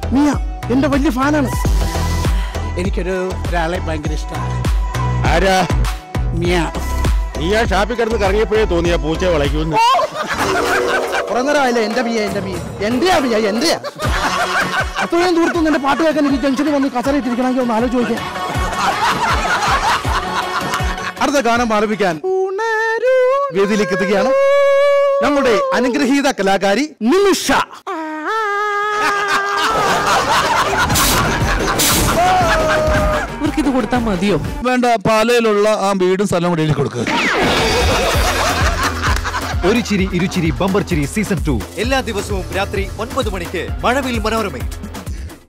മിയ എന്റെ വലിയ ഫാനാണ് എനിക്കൊരു ഒരാളെ ഭയങ്കര ഇഷ്ടമാണ് ആരാ മിയ നീ ആ ഷാപ്പിൽ കിടന്ന് കറങ്ങിയപ്പോഴേ തോന്നിയ പൂച്ച വളയ്ക്കുമെന്ന് കുറെ നേരമായില്ലേ എന്റെ മിയ എന്റെ മിയ എന്റെയാ മിയ എന്റെയാ അത്രയും ദൂരത്തു എന്റെ പാട്ട് കേൾക്കാൻ എനിക്ക് ജംഗ്ഷനിൽ വന്ന് കസര ഇട്ടിരിക്കണമെങ്കിൽ ഒന്ന് ആലോചിച്ച് ചോദിക്കാം അടുത്ത ഗാനം ആലപിക്കാൻ വേദിയിലേക്ക് എത്തുകയാണ് നമ്മുടെ അനുഗ്രഹീത കലാകാരി നിമിഷ ഇവർക്ക് ഇത് കൊടുത്താൽ മതിയോ വേണ്ട പാലയിലുള്ള ആ വീടും സ്ഥലം കൂടി എഴുതി കൊടുക്കുക ഒരു ചിരി ഇരുചിരി ബമ്പർ ചിരി സീസൺ ടു എല്ലാ ദിവസവും രാത്രി ഒൻപത് മണിക്ക് മഴവിൽ മനോരമയിൽ